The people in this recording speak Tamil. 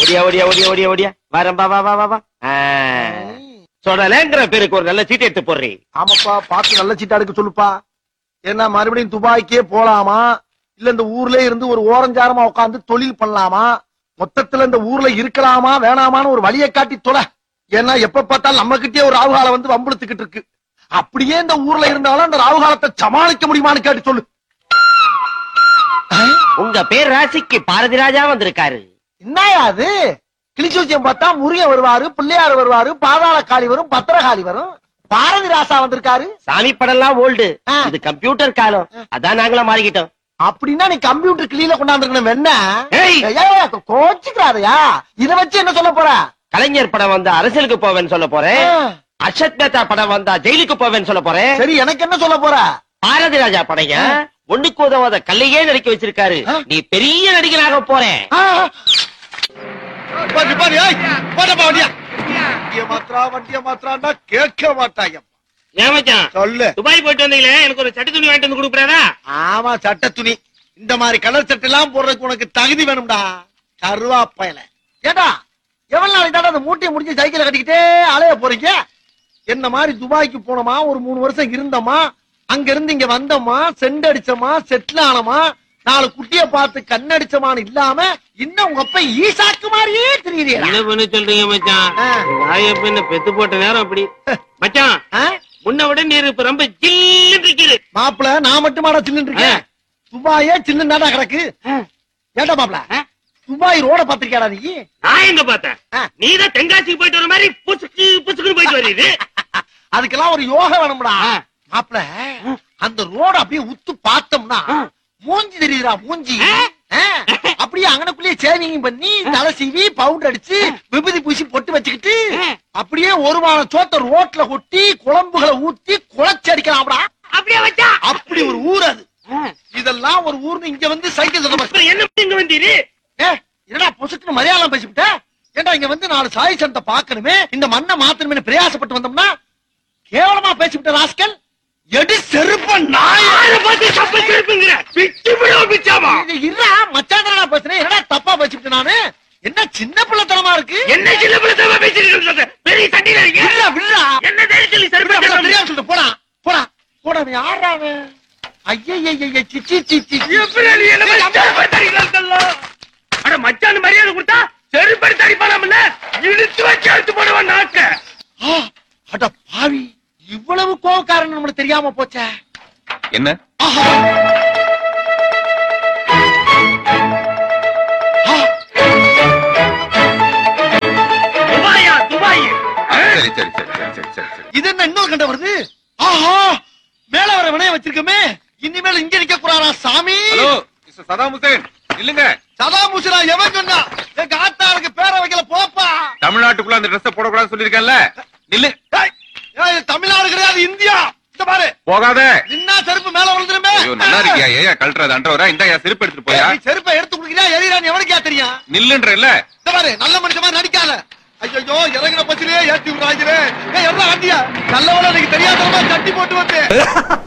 ஓடியா ஓடியா ஓடியா ஓடியா ஓடியா வரம்பா வா வா வா வா ஆ. சொடலேங்கிற பேருக்கு ஒரு நல்ல சீட் எடுத்து போடுறீ ஆமாப்பா பார்த்து நல்ல சீட்டா எடுக்க சொல்லுப்பா ஏன்னா மறுபடியும் துபாய்க்கே போலாமா இல்ல இந்த ஊர்ல இருந்து ஒரு ஓரஞ்சாரமா உட்கார்ந்து தொழில் பண்ணலாமா மொத்தத்துல இந்த ஊர்ல இருக்கலாமா வேணாமான்னு ஒரு வழியை காட்டி தொலை ஏன்னா எப்ப பார்த்தாலும் நம்ம கிட்டே ஒரு ராவுகாலம் வந்து வம்புழுத்துக்கிட்டு இருக்கு அப்படியே இந்த ஊர்ல இருந்தாலும் அந்த ராவுகாலத்தை சமாளிக்க முடியுமான்னு கேட்டு சொல்லு உங்க பேர் ராசிக்கு பாரதி ராஜா வந்திருக்காரு என்னயா அது கிளிச்சூச்சியம் பார்த்தா முருகன் வருவாரு பிள்ளையார் வருவாரு பாதாள காளி வரும் பத்திரகாளி வரும் பாரதி ராசா வந்திருக்காரு சாமி படம்லாம் ஓல்டு ஆ. இது கம்ப்யூட்டர் காலம் அதான் நாங்களும் மாறிக்கிட்டோம் அப்படின்னா நீ கம்ப்யூட்டர் கிளியில கொண்டாந்துருக்கணும் என்ன ஏய். கோச்சுக்கிறாதயா இத வச்சு என்ன சொல்ல போற கலைஞர் படம் வந்தா அரசியலுக்கு போவேன்னு சொல்ல போறேன் ஆ. அர்ஷத் மேத்தா படம் வந்தா ஜெயிலுக்கு போவேன்னு சொல்ல போறேன் சரி எனக்கு என்ன சொல்ல போற பாரதி ராஜா படைய ஒண்ணுக்கு உதவாத கல்லையே நடிக்க வச்சிருக்காரு ஆ. நீ பெரிய நடிகனாக போறேன் ஆ. பாரு, பாரு, ஏய், போடப்பா வண்டியா. வண்டிய மாத்திரா வண்டிய மாத்திரான்னா கேட்க மாட்டாங்க ஏன் மச்சான் சொல்லு துபாய் போயிட்டு வந்தீங்களே எனக்கு ஒரு சட்டி துணி வாங்கிட்டு வந்து கொடுக்குறாரா ஆமா சட்ட துணி இந்த மாதிரி கலர் சட்டை எல்லாம் போடுறதுக்கு உனக்கு தகுதி வேணும்டா கருவாப்பையில ஏடா எவ்வளவு நாளைக்கு தானே அந்த மூட்டையை முடிஞ்சு சைக்கிளை கட்டிக்கிட்டே அலைய போறீங்க என்ன மாதிரி துபாய்க்கு போனோமா ஒரு மூணு வருஷம் இருந்தோமா அங்க இருந்து இங்க வந்தோமா செண்ட் அடிச்சோமா செட்டில் ஆனோமா நாலு குட்டிய பார்த்து கண்ணடிச்சமான்னு இல்லாம இன்னும் உங்க அப்ப ஈசாக்கு மாதிரியே தெரியுறீங்களா என்ன பண்ண சொல்றீங்க மச்சான் ஆ. வாய பின்ன பெத்து போட்ட நேரம் அப்படி மச்சான் ஆ? முன்ன விட நீர் இப்ப ரொம்ப ஜில்லுன்னு இருக்குது மாப்பிள நான் மட்டுமாடா சில்லுன்னு இருக்கேன் துபாயே சில்லுன்னு கிடக்கு ஏட்டா மாப்பிள ஆ? துபாய் ரோட பாத்திருக்கியாடா நீ நான் எங்க பார்த்தேன் ஆ. நீதான் தென்காசிக்கு போயிட்டு வர மாதிரி புசுக்கு புசுக்குன்னு போயிட்டு வருது அதுக்கெல்லாம் ஒரு யோகா வேணும்டா ஆ. மாப்பிள அந்த ரோட அப்படியே உத்து பார்த்தோம்னா மூஞ்சி தெரியுதுடா மூஞ்சி ஆ. ஆ. அப்படியே அங்கனக்குள்ளேயே சேவிங் பண்ணி தலை சீவி பவுடர் அடிச்சு விபூதி பூசி பொட்டு வச்சுக்கிட்டு ஆ. அப்படியே ஒரு வாழ சோத்த ரோட்ல கொட்டி குழம்புகளை ஊத்தி குழச்சி அடிக்கலாம்டா அப்படியே வச்சா அப்படி ஒரு ஊர் அது இதெல்லாம் ஒரு ஊர்னு இங்க வந்து சைக்கிள் சொல்ல அப்புறம் என்ன இங்க வந்தீரு ஏ என்னடா பொசுக்குன்னு மலையாளம் பேசிவிட்ட ஏண்டா இங்க வந்து நாலு சாய் சந்தை பார்க்கணுமே இந்த மண்ணை மாத்தணுமே பிரயாசப்பட்டு வந்தோம்னா கேவலமா பேசிவிட்ட ராஸ்கல் எடி செருப்ப நாய யார பார்த்து தப்பு திருப்புங்கிற பிச்சு விடுவோம் பிச்சாமா இருடா மச்சாந்தரா பேசுறேன் என்னடா தப்பா பேசிவிட்ட நானு என்ன சின்ன பிள்ளைத்தனமா இருக்கு என்ன சின்ன பிள்ளை பேசிட்டு இருக்க பெரிய சண்டையில இருக்கீங்க விடுடா விடுடா என்ன தைரியத்தில் விடுடா, விடுடா, சரி தெரியாம சொல்லிட்டு போடா போடா போடா அவன் யாரா அவன் ஐயய்யய்ய சிச்சி சிச்சி எப்படி நீ என்ன மாதிரி செருப்படி தடிக்கிறீங்களா? அட மச்சான் மரியாதை கொடுத்தா செருப்படி தடிப்பானாம்ல இழுத்து வச்சு அழுத்து போடுவான் நாக்க ஆ, அட பாவி இவ்வளவு கோவக்காரன் நம்மளுக்கு தெரியாம போச்சே என்ன ஆஹா. ஆ, துபாயா துபாய் சரி சரி சரி சரி சரி சரி சரி இது என்ன இன்னொரு கண்ட வருது ஆஹா மேல வர வினைய வச்சிருக்கோமே இனிமேல் இங்க நிக்க கூடாதா சாமி ஹலோ மிஸ்டர் சதாம் ஹுசேன் இல்லங்க சதா முசிரா எவன் சொன்னா எங்க ஆத்தாருக்கு பேரை வைக்கல போப்பா தமிழ்நாட்டுக்குள்ள அந்த ட்ரெஸ் போடக்கூடாதுன்னு சொல்லிருக்கேன்ல நில்லு ஏய், ஏய், தமிழ்நாடு கிடையாது இந்தியா இந்த பாரு போகாத நின்னா செருப்பு மேல விழுந்துருமே ஐயோ நல்லா இருக்கியா ஏயா கழட்டுறது அன்றவரா இந்த என் செருப்பு எடுத்துட்டு போயா நீ செருப்பை எடுத்து குடுக்கிறியா எதிரான்னு எவனுக்கா தெரியும் நில்லுன்ற இல்ல இந்த பாரு நல்ல மனுஷன் மாதிரி நடிக்காத ஐயோ இறங்கின பச்சிலே ஏத்தி விடுறாங்களே ஏய் எவ்வளவு ஆண்டியா நல்லவள எனக்கு தெரியாதவங்க தட்டி போட்டு வந்து